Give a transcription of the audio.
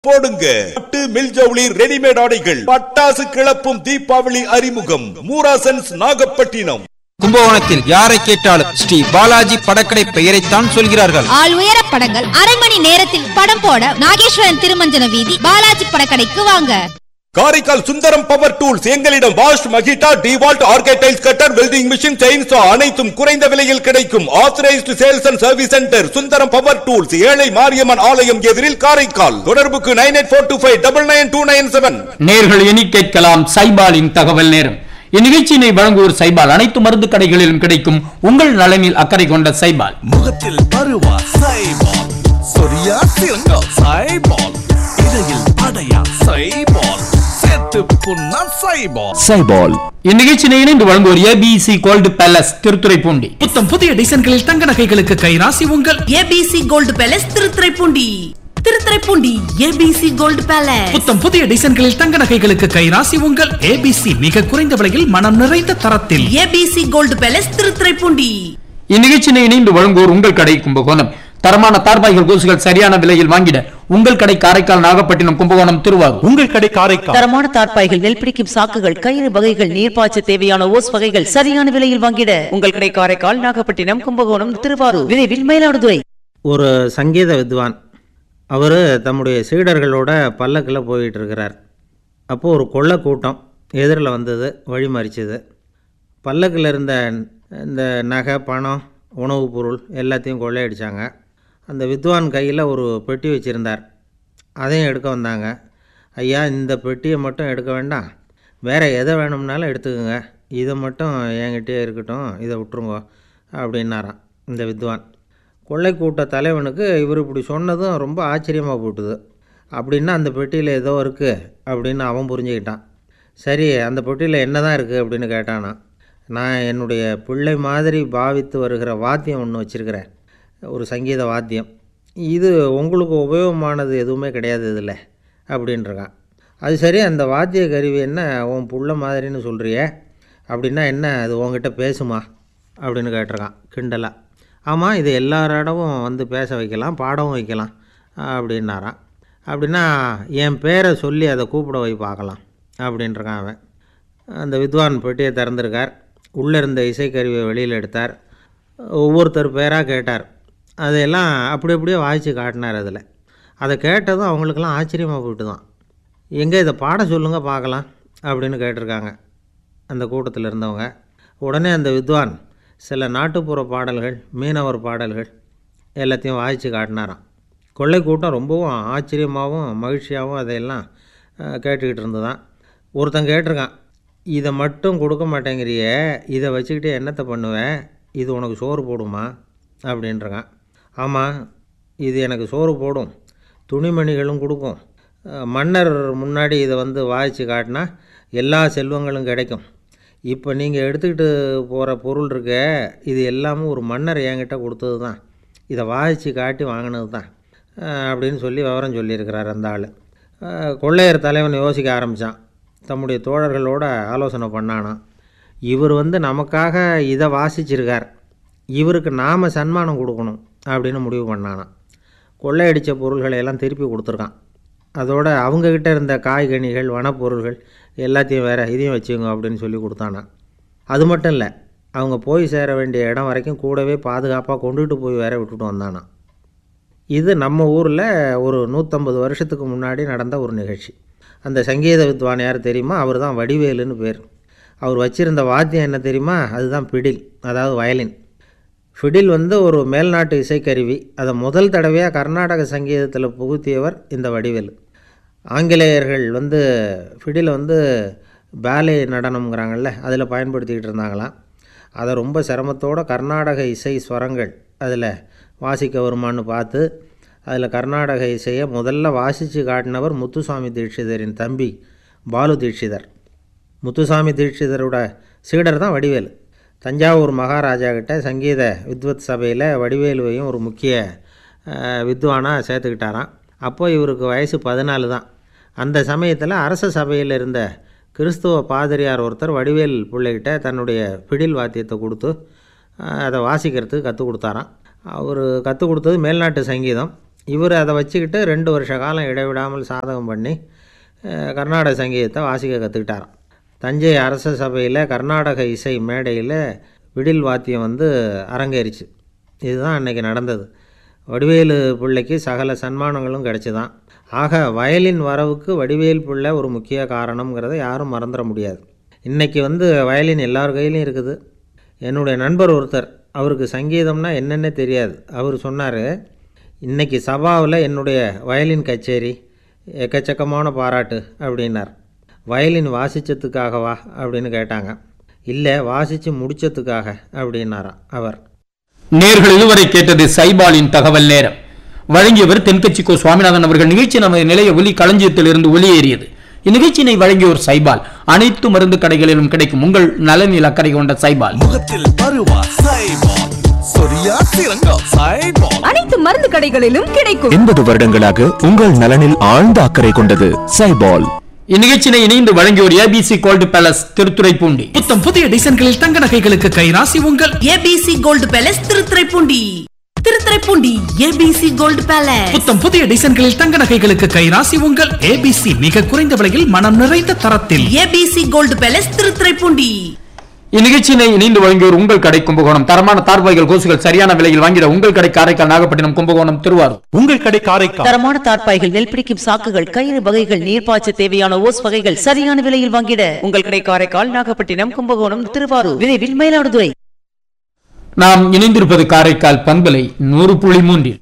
போடுங்க பட்டு மில் ஜவுளி ரெடிமேட் ஆடைகள் பட்டாசு கிளப்பும் தீபாவளி அறிமுகம் மூராசன்ஸ் நாகப்பட்டினம் கும்பகோணத்தில் யாரை கேட்டாலும் ஸ்ரீ பாலாஜி படக்கடை பெயரைத்தான் சொல்கிறார்கள் ஆள் உயர படங்கள் அரை மணி நேரத்தில் படம் போட நாகேஸ்வரன் திருமஞ்சன வீதி பாலாஜி படக்கடைக்கு வாங்க காரைக்கால் சுந்தரம் பவர் டூல்ஸ் எங்களிடம் வாஷ் மகிட்டா டிவால்ட் ஆர்கேடைல்ஸ் கட்டர் வெல்டிங் மிஷின் செயின்சா அனைத்தும் குறைந்த விலையில் கிடைக்கும் authorised sales and service centre Sundaram Power Tools ஏழை மாரியம்மன் ஆலயம் எதிரில் காரைக்கால் தொடர்புக்கு nine eight four two five double nine two nine seven நேர்கள் இனி கேட்கலாம் சைபாலின் தகவல் நேரம் இந்நிகழ்ச்சியினை வழங்குவோர் சைபால் அனைத்து மருந்து கடைகளிலும் கிடைக்கும் உங்கள் நலனில் அக்கறை கொண்ட சைபால் முகத்தில் பருவா சைபால் சொரியா சிறங்கா சைபால் இடையில் அடையா சைபால் சேர்த்து புண்ணா சைபால் சைபால் இந்நிகழ்ச்சியினை இணைந்து வழங்குவோர் ஏபிசி கோல்டு பேலஸ் திருத்துறைப்பூண்டி புத்தம் புதிய டிசைன்களில் தங்க நகைகளுக்கு கைராசி உங்கள் ABC Gold Palace Thiruthuraipoondi Thiruthuraipoondi ABC Gold Palace புத்தம் புதிய டிசைன்களில் தங்க நகைகளுக்கு கைராசி உங்கள் ஏபிசி மிக குறைந்த விலையில் மனம் நிறைந்த தரத்தில் ஏபிசி கோல்டு பேலஸ் திருத்துறைப்பூண்டி இந்நிகழ்ச்சியினை இணைந்து வழங்குவோர் உங்கள் கடை கும்பகோணம் தரமான தார்பாய்கள் கொசுகள் சரியான விலையில் வாங்கிட உங்கள் கடை காரைக்கால் நாகப்பட்டினம் கும்பகோணம் திருவாரூர் உங்கள் கடை காரைக்கால் தரமான தார்ப்பாய்கள் நெல் பிடிக்கும் சாக்குகள் கயிறு வகைகள் நீர்ப்பாய்ச்ச தேவையான ஓஸ் வகைகள் சரியான விலையில் வாங்கிட உங்கள் கடை காரைக்கால் நாகப்பட்டினம் கும்பகோணம் திருவாரூர் விரைவில் மயிலாடுதுறை ஒரு சங்கீத வித்வான் அவர் தம்முடைய சீடர்களோட பல்லக்கில் போயிட்டு இருக்கிறார் அப்போது ஒரு கொள்ளை கூட்டம் எதிரில் வந்தது வழி மறிச்சது பல்லக்கில் இருந்த இந்த நகை பணம் உணவுப் பொருள் எல்லாத்தையும் கொள்ளையடிச்சாங்க அந்த வித்வான் கையில் ஒரு பெட்டி வச்சுருந்தார் அதையும் எடுக்க வந்தாங்க ஐயா இந்த பெட்டியை மட்டும் எடுக்க வேண்டாம் வேறு எதை வேணும்னாலும் எடுத்துக்கோங்க இதை மட்டும் என்கிட்டயே இருக்கட்டும் இதை விட்டுருங்க அப்படின்னாராம் இந்த வித்வான் கொள்ளை கூட்ட தலைவனுக்கு இவர் இப்படி சொன்னதும் ரொம்ப ஆச்சரியமாக போட்டுது அப்படின்னா அந்த பெட்டியில் ஏதோ இருக்குது அப்படின்னு அவன் புரிஞ்சுக்கிட்டான் சரி அந்த பெட்டியில் என்ன தான் இருக்குது அப்படின்னு கேட்டானா நான் என்னுடைய பிள்ளை மாதிரி பாவித்து வருகிற வாத்தியம் ஒன்று வச்சுருக்கிறேன் ஒரு சங்கீத வாத்தியம் இது உங்களுக்கு உபயோகமானது எதுவுமே கிடையாது இதில் அப்படின்றான் அது சரி அந்த வாத்திய கருவி என்ன உன் புள்ள மாதிரின்னு சொல்கிறியே அப்படின்னா என்ன அது உங்ககிட்ட பேசுமா அப்படின்னு கேட்டிருக்கான் கிண்டலாக ஆமாம் இது எல்லாரிடமும் வந்து பேச வைக்கலாம் பாடவும் வைக்கலாம் அப்படின்னாராம் அப்படின்னா என் பேரை சொல்லி அதை கூப்பிட வை பார்க்கலாம் அப்படின்றான் அவன் அந்த வித்வான் பெட்டியை திறந்திருக்கார் உள்ளே இருந்த இசைக்கருவியை வெளியில் எடுத்தார் ஒவ்வொருத்தர் பேராக கேட்டார் அதையெல்லாம் அப்படி அப்படியே வாய்ச்சி காட்டினார் அதில் அதை கேட்டதும் அவங்களுக்கெல்லாம் ஆச்சரியமாக போயிட்டு தான் எங்கே இதை பாட சொல்லுங்கள் பார்க்கலாம் அப்படின்னு கேட்டிருக்காங்க அந்த கூட்டத்தில் இருந்தவங்க உடனே அந்த வித்வான் சில நாட்டுப்புற பாடல்கள் மீனவர் பாடல்கள் எல்லாத்தையும் வாய்ச்சி காட்டினாராம் கொள்ளை கூட்டம் ரொம்பவும் ஆச்சரியமாகவும் மகிழ்ச்சியாகவும் அதையெல்லாம் அஹ், கேட்டுக்கிட்டு இருந்ததான் ஒருத்தன் கேட்டிருக்கான் இதை மட்டும் கொடுக்க மாட்டேங்கிறியே இதை வச்சுக்கிட்டு என்னத்தை பண்ணுவேன் இது உனக்கு சோறு போடுமா அப்படின்றான் ஆமாம் இது எனக்கு சோறு போடும் துணிமணிகளும் கொடுக்கும் அஹ், மன்னர் முன்னாடி இதை வந்து வாய்ச்சி காட்டினா எல்லா செல்வங்களும் கிடைக்கும் இப்போ நீங்கள் எடுத்துக்கிட்டு போகிற பொருள் இருக்க இது எல்லாமே ஒரு மன்னர் என்கிட்ட கொடுத்தது தான் இதை வாய்ச்சி காட்டி வாங்கினது தான் அஹ், அப்படின்னு சொல்லி விவரம் சொல்லியிருக்கிறார் அந்த ஆள் அஹ், கொள்ளையர் தலைவன் யோசிக்க ஆரம்பித்தான் தம்முடைய தோழர்களோட ஆலோசனை பண்ணானாம் இவர் வந்து நமக்காக இதை வாசிச்சிருக்கார் இவருக்கு நாம் சன்மானம் கொடுக்கணும் அப்படின்னு முடிவு பண்ணானாம் கொள்ளையடித்த பொருள்களை எல்லாம் திருப்பி கொடுத்துருக்கான் அதோட அவங்கக்கிட்ட இருந்த காய்கனிகள் வனப்பொருள்கள் எல்லாத்தையும் வேறு இதையும் வச்சுங்க அப்படின்னு சொல்லி கொடுத்தானா அது மட்டும் இல்லை அவங்க போய் சேர வேண்டிய இடம் வரைக்கும் கூடவே பாதுகாப்பாக கொண்டுகிட்டு போய் வேற விட்டுட்டு வந்தானா இது நம்ம ஊரில் ஒரு நூற்றம்பது வருஷத்துக்கு முன்னாடி நடந்த ஒரு நிகழ்ச்சி அந்த சங்கீத வித்வான் யார் தெரியுமா அவர் தான் வடிவேலுன்னு பேர் அவர் வச்சிருந்த வாத்தியம் என்ன தெரியுமா அதுதான் பிடில் அதாவது வயலின் ஃபிடில் வந்து ஒரு மேல்நாட்டு இசைக்கருவி அதை முதல் தடவையாக கர்நாடக சங்கீதத்தில் புகுத்தியவர் இந்த வடிவேலு ஆங்கிலேயர்கள் வந்து ஃபிடில் வந்து பேலே நடனம்ங்கிறாங்கல்ல அதில் பயன்படுத்திக்கிட்டு இருந்தாங்களாம் அதை ரொம்ப சிரமத்தோட கர்நாடக இசை ஸ்வரங்கள் அதில் வாசிக்க வருமான்னு பார்த்து அதில் கர்நாடக இசையை முதல்ல வாசித்து காட்டினவர் முத்துசாமி தீட்சிதரின் தம்பி பாலு தீட்சிதர் முத்துசாமி தீட்சிதரோட சீடர் தான் வடிவேலு தஞ்சாவூர் மகாராஜா கிட்ட சங்கீத வித்வத் சபையில் வடிவேலுவையும் ஒரு முக்கிய அஹ், வித்வானாக சேர்த்துக்கிட்டாராம் அப்போ இவருக்கு வயசு பதினாலு தான் அந்த சமயத்தில் அரச சபையில் இருந்த கிறிஸ்துவ பாதிரியார் ஒருத்தர் வடிவேல் பிள்ளைகிட்ட தன்னுடைய பிடில் வாத்தியத்தை கொடுத்து அஹ், அதை வாசிக்கிறதுக்கு கற்றுக் கொடுத்தாராம் அவர் கற்றுக் கொடுத்தது மேல்நாட்டு சங்கீதம் இவர் அதை வச்சுக்கிட்டு ரெண்டு வருஷ காலம் இடைவிடாமல் சாதகம் பண்ணி அஹ், கர்நாடக சங்கீதத்தை வாசிக்க கற்றுக்கிட்டாராம் தஞ்சை அரச சபையில் கர்நாடக இசை மேடையில் விடில் வாத்தியம் வந்து அரங்கேறிச்சு இதுதான் அன்னைக்கு நடந்தது வடிவேலு பிள்ளைக்கு சகல சன்மானங்களும் கிடைச்சுதான் ஆக வயலின் வரவுக்கு வடிவேல் பிள்ளை ஒரு முக்கிய காரணம்ங்கிறத யாரும் மறந்துட முடியாது இன்றைக்கி வந்து வயலின் எல்லார் கையிலையும் இருக்குது என்னுடைய நண்பர் ஒருத்தர் அவருக்கு சங்கீதம்னா என்னென்ன தெரியாது அவர் சொன்னார் இன்னைக்கு சபாவில் என்னுடைய வயலின் கச்சேரி எக்கச்சக்கமான பாராட்டு அப்படின்னார் வயலின் வாசித்ததுக்காகவா அப்படின்னு கேட்டாங்க இல்லை வாசித்து முடித்ததுக்காக அப்படின்னாராம் அவர் நேர்கள் இதுவரை கேட்டது சைபாலின் தகவல் நேரம் வழங்கியவர் தென்கட்சி கோ சுவாமிநாதன் அவர்கள் நிகழ்ச்சி நமது நிலைய ஒலி களஞ்சியத்திலிருந்து ஒலியேறியது இந்நிகழ்ச்சியினை வழங்கியோர் சைபால் அனைத்து மருந்து கடைகளிலும் கிடைக்கும் உங்கள் நலனில் அக்கறை கொண்ட சைபால் முகத்தில் பருவா சைபால் சொரியா சிறங்கா சைபால் அனைத்து மருந்து கடைகளிலும் கிடைக்கும் எண்பது வருடங்களாக உங்கள் நலனில் ஆழ்ந்த அக்கறை கொண்டது சைபால் இந்நிகழ்ச்சியினை இணைந்து வழங்கியோர் ஏபிசி கோல்டு பேலஸ் திருத்துறைப்பூண்டி புத்தம் புதிய டிசைன்களில் தங்க நகைகளுக்கு கைராசி உங்கள் ABC Gold Palace Thiruthuraipoondi Thiruthuraipoondi ABC Gold Palace புத்தம் புதிய டிசைன்களில் தங்க நகைகளுக்கு கைராசி உங்கள் ஏபிசி மிக குறைந்த விலையில் மனம் நிறைந்த தரத்தில் ஏபிசி கோல்டு பேலஸ் திருத்துறைப்பூண்டி இந்நிகழ்ச்சியினை இணைந்து வழங்கியோர் உங்கள் கடை கும்பகோணம் தரமான தார்பாய்கள் கோசுகள் சரியான விலையில் வாங்கிட உங்கள் கடை காரைக்கால் நாகப்பட்டினம் கும்பகோணம் திருவாரூர் உங்கள் கடை காரைக்கால் தரமான தார்ப்பாய்கள் நெல் பிடிக்கும் சாக்குகள் கயிறு வகைகள் நீர்ப்பாய்ச்ச தேவையான ஓஸ் வகைகள் சரியான விலையில் வாங்கிட உங்கள் கடை காரைக்கால் நாகப்பட்டினம் கும்பகோணம் திருவாரூர் விரைவில் மயிலாடுதுறை நாம் இணைந்திருப்பது காரைக்கால் பண்பலை நூறு புள்ளி மூன்றில்